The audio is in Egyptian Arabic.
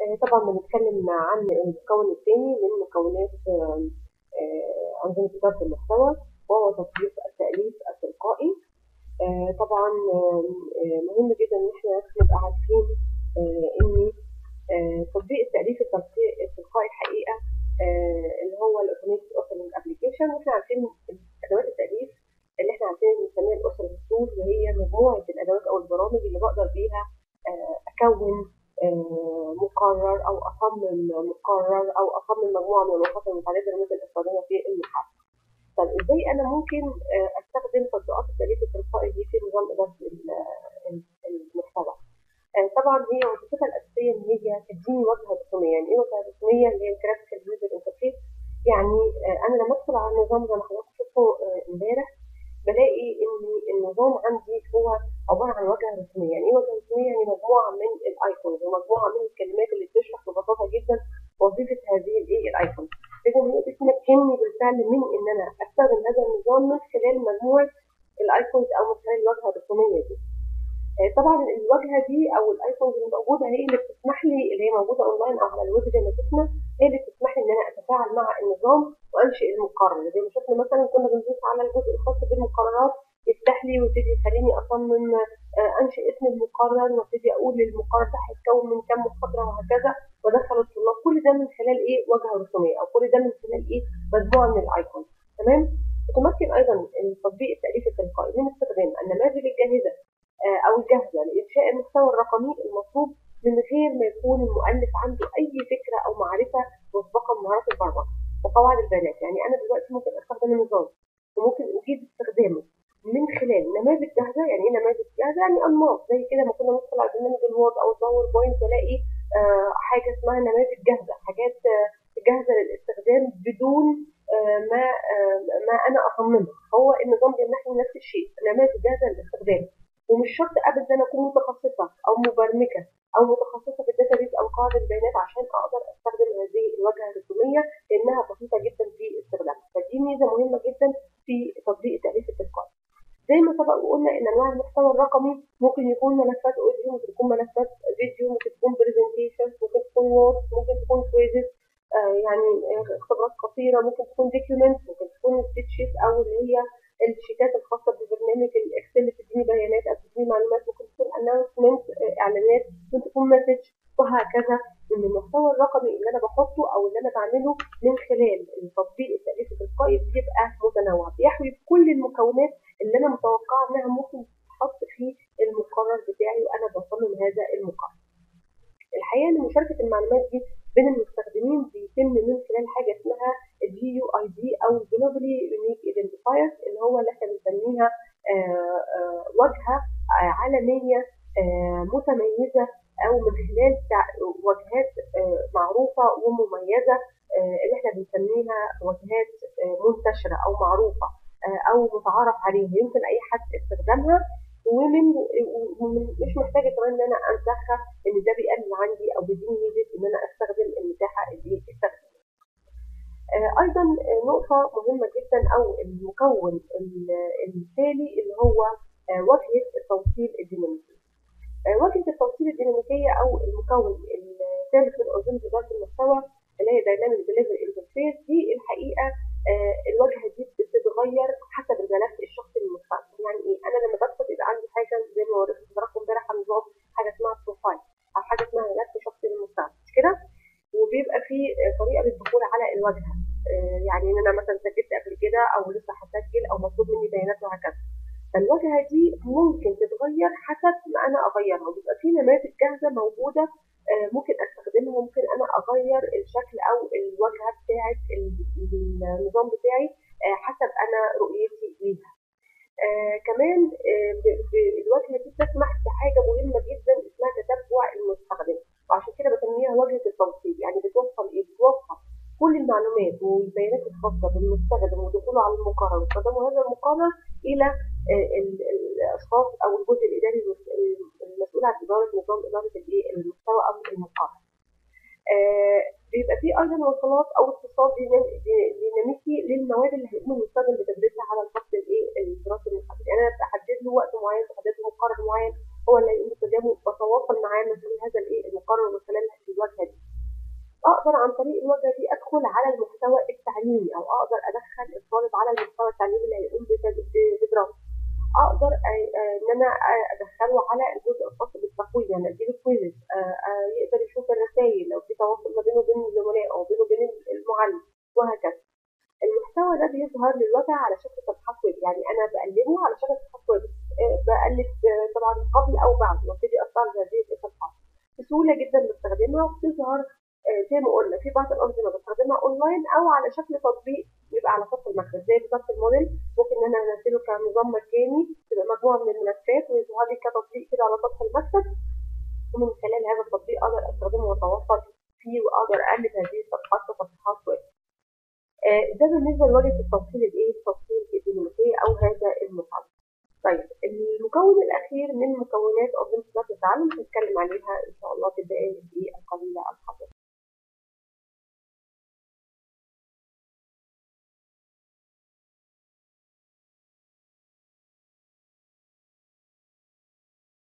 طبعا بنتكلم عن المكون الثاني من مكونات أنظمة إدارة المحتوى وهو تطبيق التأليف التلقائي طبعا مهم جدا إن احنا نبقى عارفين إن تطبيق التأليف التلقائي الحقيقة اللي هو الأوتوميتد أوثرنج أبلكيشن واحنا عارفين أدوات التأليف اللي احنا عارفين بنسميها الأوثرنج تول وهي مجموعة الأدوات أو البرامج اللي بقدر بيها أكون مقرر او اصمم مقرر او اصمم مجموعه من الوسائط المتعدده اللي ممكن استخدمها في المحاسبه. طب ازاي انا ممكن استخدم تطبيقات التأليف التلقائي دي في نظام اداره المحتوى؟ طبعا هي وظيفتها الاساسيه ان هي تديني واجهه رسوميه، يعني ايه واجهه رسوميه؟ اللي هي الجرافيكال يوزر انترفيس يعني انا لما ادخل على النظام زي ما حضرتك شفتوا امبارح بلاقي ان النظام عندي هو عباره عن واجهه رسميه، يعني ايه واجهه رسميه؟ يعني مجموعه من الايكونز ومجموعه من الكلمات اللي بتشرح ببساطه جدا وظيفه هذه الايه الايكون. اذا هي بتمكنني بالفعل من ان انا استخدم هذا النظام من خلال مجموعه الايكونز او من خلال الواجهه الرسوميه دي. طبعا الواجهه دي او الايكونز اللي موجوده هي اللي بتسمح لي اللي هي موجوده اونلاين او على الويب زي ما شفنا هي اللي بتسمح لي ان انا اتفاعل مع النظام وانشئ المقرر زي ما شفنا مثلا كنا بندوس على الجزء الخاص بالمقررات يفتح لي ويبتدي يخليني اصمم انشئ اسم المقرر وابتدي اقول المقرر ده هيتكون من كام محاضره وهكذا وادخل الطلاب كل ده من خلال ايه واجهه رسوميه او كل ده من خلال ايه مجموعه من الايكون تمام وتمكن ايضا التطبيق التاليف التلقائي من استخدام النماذج الجاهزه او الجاهزه لانشاء المحتوى الرقمي المطلوب من غير ما يكون المؤلف عنده اي فكره او معرفه مسبقه بمهارات البرمجه وقواعد البيانات يعني انا دلوقتي ممكن استخدم النظام وممكن اجيد استخدامه من خلال نماذج جاهزه يعني ايه نماذج جاهزه يعني انماط زي كده ما كنا ندخل على برنامج الوورد او الباوربوينت والاقي آه حاجه اسمها نماذج جاهزه حاجات آه جاهزه للاستخدام بدون آه ما ما انا اصممها هو النظام بيمنحني نفس الشيء نماذج جاهزه للاستخدام ومش شرط ابدا اكون متخصصه او مبرمجه او متخصصه في الداتابيز او قاعده البيانات عشان اقدر استخدم هذه الواجهه الرسوميه لانها بسيطه جدا في استخدامها فدي ميزه مهمه جدا في تطبيق التاليف التلقائي زي ما سبق وقلنا ان انواع المحتوى الرقمي ممكن يكون ملفات اوديو ممكن تكون ملفات فيديو ممكن تكون برزنتيشن ممكن تكون وورد ممكن تكون كويزز آه يعني اختبارات قصيره ممكن تكون دوكيومنت ممكن تكون ستيتشز او اللي هي الشيتات الخاصه ببرنامج الاكسل اللي بتديني بيانات او بتديني معلومات ممكن تكون اناونسمنت اعلانات ممكن تكون مسج وهكذا ان المحتوى الرقمي اللي انا بحطه او اللي انا بعمله من خلال التطبيق التاليف التلقائي بيبقى متنوع بيحوي كل المكونات اللي انا متوقعه انها ممكن تتحط في المقرر بتاعي وانا بصمم هذا المقرر. الحقيقه ان مشاركه المعلومات دي بين المستخدمين بيتم من خلال حاجه اسمها الجي يو اي دي او جلوبالي يونيك ايدنتيفايرز اللي هو اللي احنا بنسميها واجهه عالميه متميزه او من خلال واجهات معروفه ومميزه اللي احنا بنسميها واجهات منتشره او معروفه او متعارف عليها يمكن اي حد استخدامها ومن مش محتاجه كمان ان انا انسخها ان ده بيقلل عندي او بيديني ميزه ان انا استخدم المساحه اللي استخدمها. ايضا نقطه مهمه جدا او المكون التالي اللي هو واجهه التوصيل الديناميكي. واجهه التوصيل الديناميكيه او المكون الثالث من انظمه اداره المحتوى اللي هي دايناميك ديليفري انترفيس دي الحقيقه الواجهه دي بتتغير حسب الملف الشخصي للمستخدم يعني ايه انا لما بدخل يبقى عندي حاجه زي ما وريت حضراتكم امبارح على النظام حاجه اسمها بروفايل او حاجه اسمها ملف شخصي للمستخدم مش كده وبيبقى في طريقه للدخول على الواجهه يعني ان انا مثلا سجلت قبل كده او لسه هسجل او مطلوب مني بيانات وهكذا فالواجهه دي ممكن تتغير حسب ما انا اغيرها وبيبقى في نماذج جاهزه موجوده ممكن استخدمها ممكن انا اغير الشكل او الواجهه بتاعه النظام بتاعي حسب انا رؤيتي ليها آه كمان آه الواجهه دي بتسمح بحاجه مهمه جدا اسمها تتبع المستخدم وعشان كده بسميها واجهه التوصيل يعني بتوصل ايه بتوصل كل المعلومات والبيانات الخاصه بالمستخدم ودخوله على المقرر واستخدامه هذا المقرر الى آه الاشخاص او الجزء الاداري المسؤول عن اداره نظام اداره المحتوى او المقرر. بيبقى فيه ايضا وصلات او اتصال ديناميكي للمواد اللي هيقوم المستخدم بتدريسها على الخط الايه الدراسي المحدد يعني انا بحدد له وقت معين بحدد له مقرر معين هو اللي هيقوم بتدريسه بتواصل معاه من خلال هذا الايه المقرر من خلال الواجهه دي اقدر عن طريق الواجهه دي ادخل على المحتوى التعليمي او اقدر ادخل الطالب على المحتوى التعليمي اللي هيقوم بدراسته اقدر ان انا ادخله على الجزء الخاص بالتقويم يعني اديله كويزز يقدر يشوف الرسائل لو في تواصل ما بينه وبين الزملاء او بينه وبين المعلم وهكذا المحتوى ده بيظهر للواجهه على شكل صفحات ويب يعني انا بقلبه على شكل صفحات ويب بقلب طبعا قبل او بعد وابتدي استعرض هذه الصفحات بسهوله جدا بستخدمها وبتظهر زي ما قلنا في بعض الانظمه بستخدمها اونلاين او على شكل تطبيق يبقى على سطح المكتب زي بالظبط الموديل ممكن ان انا انزله كنظام مجاني تبقى مجموعه من الملفات ويظهر لي كتطبيق كده على سطح المكتب ومن خلال هذا التطبيق اقدر استخدمه واتواصل فيه واقدر اقلب هذه الصفحات كصفحات ويب. ده بالنسبه لواجهه التوصيل الايه؟ التوصيل الديناميكيه او هذا المحرك. طيب المكون الاخير من مكونات انظمه اداره التعلم هنتكلم عليها ان شاء الله في الدقائق القليله القادمه.